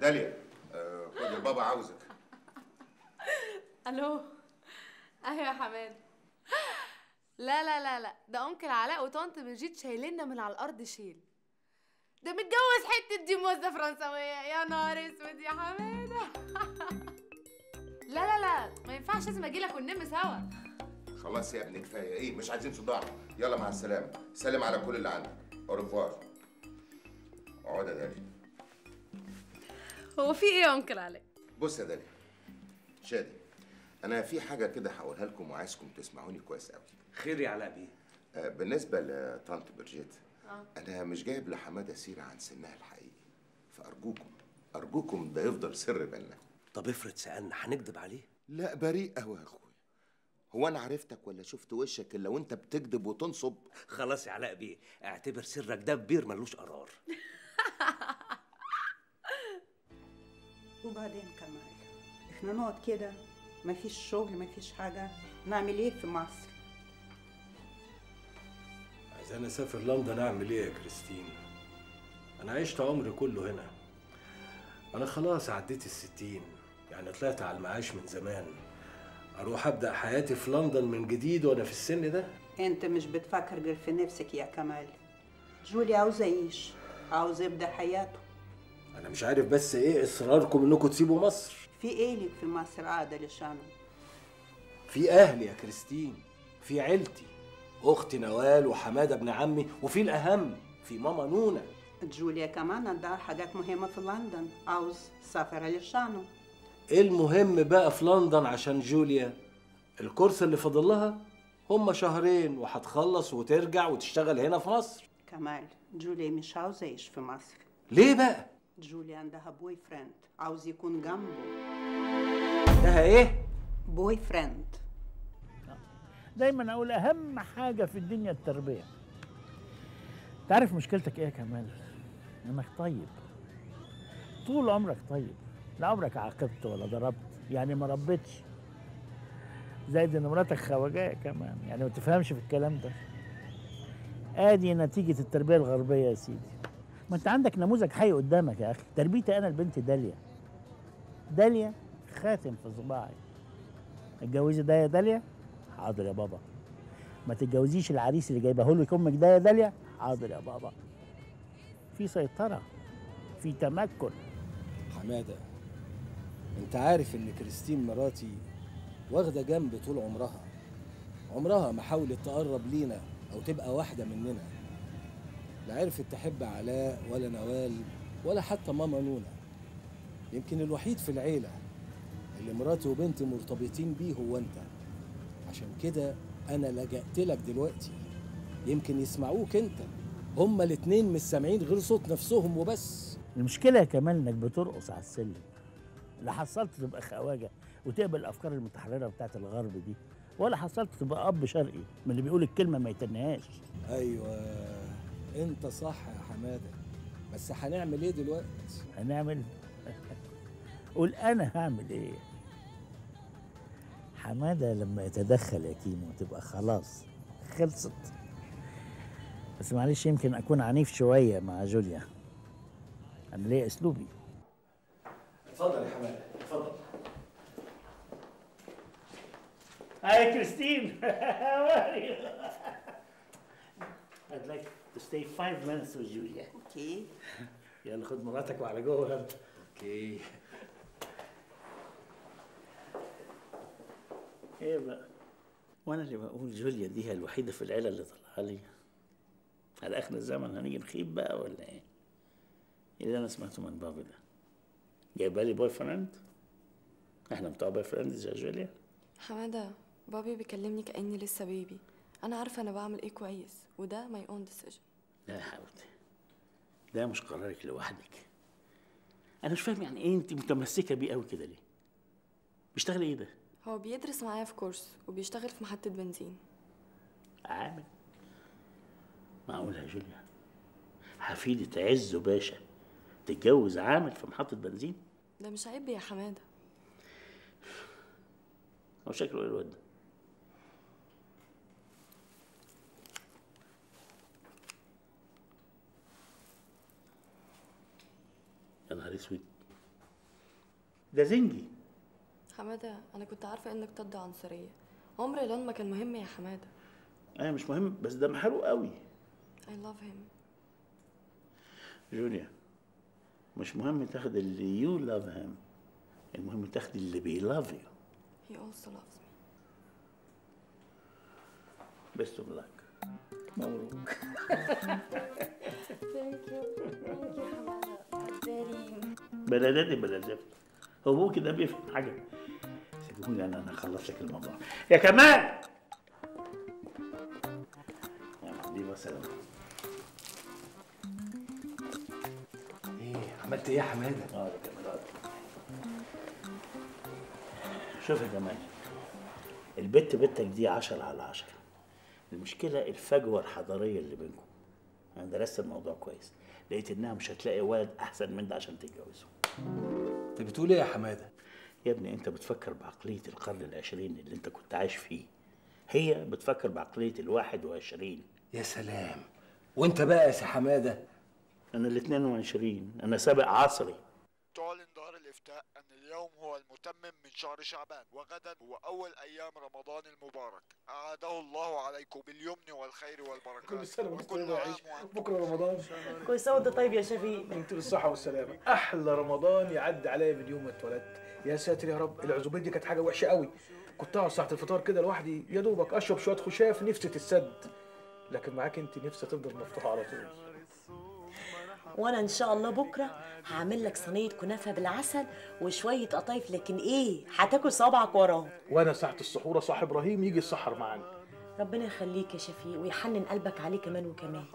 داليا آه، خد بابا عاوزك الو ايوه يا حماد لا لا لا لا ده انكل علاء وطنط بنجيت شايليننا من على الارض شيل ده متجوز حته دي موزه فرنسويه يا نهار اسود يا حماده لا لا لا ما ينفعش لازم اجيلك وننام سوا خلاص يا ابني كفايه ايه مش عايزين صداع يلا مع السلامه سلم على كل اللي عندك اوريفوار اقعد يا داليا هو في ايه يا انكل علاء بص يا داليا شادي انا في حاجه كده هقولها لكم وعايزكم تسمعوني كويس قوي خير يا علاء بيه آه، بالنسبه لطنط برجيت اه انا مش جايب لحماده سيره عن سنها الحقيقي فارجوكم ارجوكم ده يفضل سر بيننا طب افرض سالنا هنكذب عليه لا بريء قوي يا اخويا هو انا عرفتك ولا شفت وشك الا وانت بتكذب وتنصب خلاص يا علاء بيه اعتبر سرك ده كبير ملوش قرار وبعدين كمال احنا نقعد كده مفيش شغل مفيش حاجة نعمل ايه في مصر عايزاني اسافر لندن اعمل ايه يا كريستين انا عشت عمري كله هنا انا خلاص عديت الستين يعني طلعت على المعاش من زمان اروح ابدا حياتي في لندن من جديد وانا في السن ده انت مش بتفكر غير في نفسك يا كمال جولي عاوز يعيش عاوز يبدأ حياته انا مش عارف بس ايه اصراركم انكم تسيبوا مصر في ايه لك في مصر عادة لشانه في اهلي يا كريستين في عيلتي اختي نوال وحماده ابن عمي وفي الاهم في ماما نونا جوليا كمان عندها حاجات مهمة في لندن عاوز سفر لشانه ايه المهم بقى في لندن عشان جوليا الكورس اللي فاضل لها هما شهرين وهتخلص وترجع وتشتغل هنا في مصر كمال جوليا مش عاوز يعيش في مصر ليه بقى جوليا عندها بوي فريند عاوز يكون جنبه ده ايه بوي فريند دايما اقول اهم حاجه في الدنيا التربيه تعرف مشكلتك ايه يا كمال انك طيب طول عمرك طيب لا عمرك عاقبت ولا ضربت يعني ما ربيتش زائد ان مراتك خواجايه كمان يعني ما تفهمش في الكلام ده ادي نتيجه التربيه الغربيه يا سيدي ما انت عندك نموذج حي قدامك يا اخي تربيتي انا البنت داليا داليا خاتم في صباعي اتجوزي ده يا داليا حاضر يا بابا ما تتجوزيش العريس اللي جايبه لك امك ده يا داليا حاضر يا بابا في سيطره في تمكن حماده انت عارف ان كريستين مراتي واخده جنب طول عمرها عمرها ما حاولت تقرب لينا او تبقى واحده مننا لا عرفت تحب علاء ولا نوال ولا حتى ماما نونا يمكن الوحيد في العيله اللي مراتي وبنتي مرتبطين بيه هو انت عشان كده انا لجأت لك دلوقتي يمكن يسمعوك انت هما الاتنين مش سامعين غير صوت نفسهم وبس المشكله يا كمال انك بترقص على السلم لا حصلت تبقى خواجه وتقبل الافكار المتحرره بتاعت الغرب دي ولا حصلت تبقى اب شرقي من اللي بيقول الكلمه ما يتنهاش ايوه انت صح يا حماده بس هنعمل ايه دلوقتي هنعمل قول انا هعمل ايه حماده لما يتدخل يا كيمو تبقى خلاص خلصت بس معلش يمكن اكون عنيف شويه مع جوليا انا ليا اسلوبي اتفضل يا حماده اتفضل هاي كريستين How are you? I'd like to stay five minutes with Julia. اوكي يلا خد مراتك وعلى جوه انت. اوكي. ايه بقى؟ وانا اللي بقول جوليا دي هي الوحيده في العيله اللي طلعها لي. على اخر الزمن هنيجي نخيب بقى ولا ايه؟ ايه اللي انا سمعته من بابا ده؟ جايبه لي بوي فريند؟ احنا بتوع بوي فريندز يا جوليا؟ حماده بابي بيكلمني كاني لسه بيبي انا عارفه انا بعمل ايه كويس وده ماي اون ديسيجن لا يا حبيبتي ده مش قرارك لوحدك انا مش فاهم يعني ايه انت متمسكه بيه قوي كده ليه بيشتغل ايه ده هو بيدرس معايا في كورس وبيشتغل في محطه بنزين عامل معقول يا جوليا حفيدة عزه باشا تتجوز عامل في محطة بنزين ده مش عيب يا حماده هو شكله ايه الواد ده يا نهار اسود ده زنجي حماده انا كنت عارفه انك ضد عنصريه عمر لون ما كان مهم يا حماده انا مش مهم بس ده محروق قوي I love him جوليا مش مهم تاخد اللي يو لاف هيم المهم تاخد اللي بيلاف يو he also loves me بيست اوف لاك مبروك thank you thank you حماده very بلداتي بلا زفت هو ابوه كده بيفهم حاجه سيبوني انا انا اخلص لك الموضوع يا كمال يلا دي مثلا ايه عملت ايه يا حماده اه يا كمال آه. شوف يا كمال البت بنتك دي عشرة على عشرة المشكلة الفجوة الحضارية اللي بينكم أنا درست الموضوع كويس لقيت إنها مش هتلاقي ولد أحسن من ده عشان تتجوزه انت بتقول ايه يا حماده يا ابني انت بتفكر بعقلية القرن العشرين اللي انت كنت عايش فيه هي بتفكر بعقلية الواحد وعشرين يا سلام وانت بقى يا سي حماده انا الاتنين وعشرين انا سابق عصري تعلن دار الإفتاء أن اليوم هو المتمم من شهر شعبان وغدا هو أول أيام رمضان المبارك أعاده الله عليكم باليمن والخير والبركات كل سنة وانت وكل طيب يا عيش عام وأنتم بكرة رمضان كل سنه وانت طيب يا شفيق انت بالصحة والسلامة أحلى رمضان يعدي عليا من يوم ما اتولدت يا ساتر يا رب العزومات دي كانت حاجة وحشة قوي كنت أقعد ساعة الفطار كده لوحدي يا دوبك أشرب شوية خشاف نفسي تتسد لكن معاك أنت نفسي تفضل مفتوحة على طول وانا ان شاء الله بكره هعمل لك صينيه كنافه بالعسل وشويه قطايف لكن ايه هتاكل صابعك وراهم وأنا ساعة السحورة صاحب إبراهيم يجي يسحر معانا ربنا يخليك يا شفيق ويحنن قلبك عليه كمان وكمان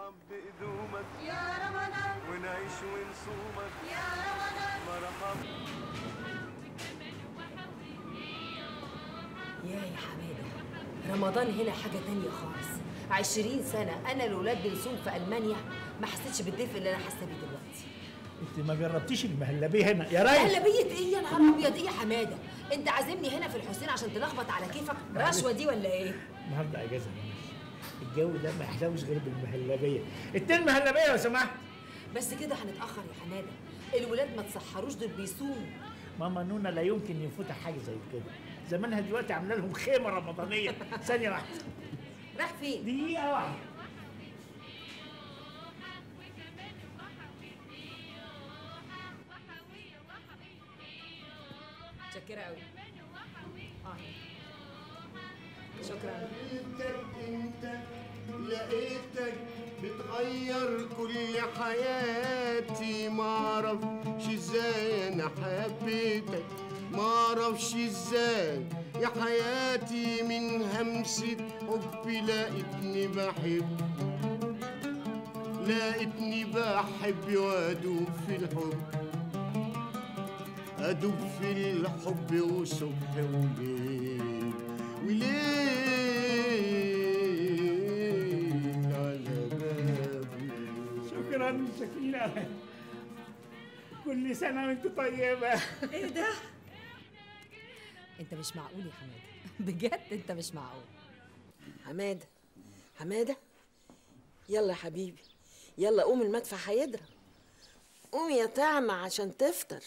يا يا حماده رمضان هنا حاجه تانية خالص عشرين سنة أنا الولاد بنصوم في ألمانيا ما حسيتش بالدفء اللي أنا حاسة بيه دلوقتي انت ما جربتيش المهلبيه هنا يا ريس هلبية إيه يا نهار أبيض إيه يا حمادة؟ أنت عازمني هنا في الحسين عشان تلخبط على كيفك رشوة دي ولا إيه؟ النهارده اجازه يا ريس. الجو ده ما يحلاوش غير بالمهلبيه اتنين مهلبيه لو سمحت بس كده هنتأخر يا حمادة الولاد ما تسحروش دول بيصوموا ماما نونا لا يمكن يفوتها حاجه زي كده زمانها دلوقتي عامله لهم خيمه رمضانيه ثانيه واحده رايح فين؟ دقيقه واحده متشكرة أوي آه شكرا انت لقيتك بتغير كل حياتي معرفش ازاي انا حبيتك معرفش ازاي يا حياتي من همسة حبي لقيتني بحب لقيتني بحب وادوب في الحب أدوب في الحب وصبح وليل وليل على بابي شكرا شكرا كل سنه وانت طيبه إيه ده؟ أنت مش معقول يا حمادة بجد أنت مش معقول حماده حماده يلا يا حبيبي يلا قوم المدفع هيضرب قوم يا طعمة عشان تفطر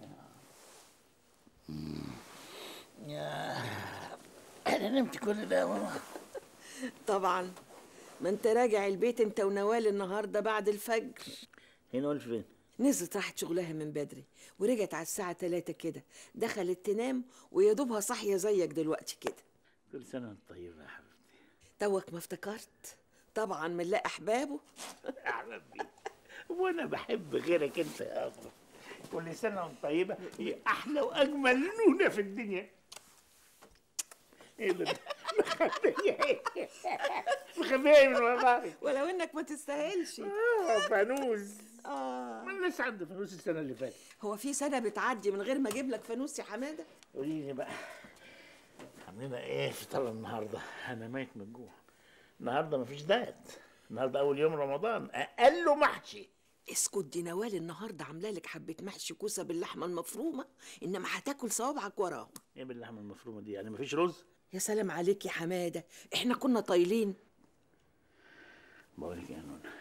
انا نمت كل ده يا ماما طبعا ما انت راجع البيت انت ونوال النهارده بعد الفجر هنا ولا فين نزلت راحت شغلها من بدري ورجعت على الساعة تلاتة كده دخلت تنام ويا دوبها صاحية زيك دلوقتي كده كل سنه وانت طيبه يا حبيبتي توك ما افتكرت طبعا من لا أحبابه احبابي وانا بحب غيرك انت يا اخو كل سنه وانت طيبه هي احلى واجمل نونه في الدنيا ايه ده مخبيه مخبيه من وراك ولو انك ما تستاهلش اه فانوس اه ما لسه عند فانوس السنه اللي فاتت هو في سنة بتعدي من غير ما اجيب لك فانوس يا حمادة قولي لي بقى عاملين ايه فطار النهارده انا ميت من الجوع النهارده مفيش دايت النهارده اول يوم رمضان اقله محشي اسكت دي نوال النهارده عامله لك حبه محشي كوسه باللحمه المفرومه انما هتاكل صوابعك وراهم ايه باللحمه المفرومه دي يعني مفيش رز يا سلام عليك يا حماده احنا كنا طايلين بقول لك يا نونا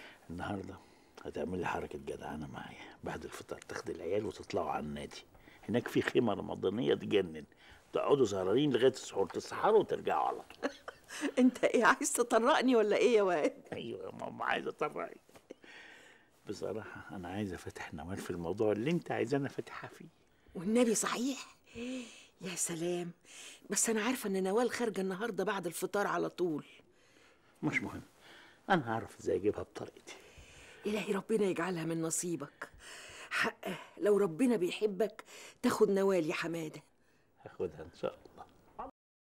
النهارده هتعمل لي حركه جدعانه معايا بعد الفطار تاخد العيال وتطلعوا على النادي هناك في خيمه رمضانيه تجنن تقعدوا سهرانين لغايه السحور تسحروا وترجعوا على طول انت ايه عايز تطرقني ولا ايه يا واد ايوه يا ماما عايز اطرقك بصراحه انا عايز افتح نوال في الموضوع اللي انت عايزانا فاتحها فيه والنبي صحيح يا سلام بس انا عارفه ان نوال خارجه النهارده بعد الفطار على طول مش مهم انا هعرف ازاي اجيبها بطريقتي الهي ربنا يجعلها من نصيبك حقه لو ربنا بيحبك تاخد نوال يا حماده هاخدها ان شاء الله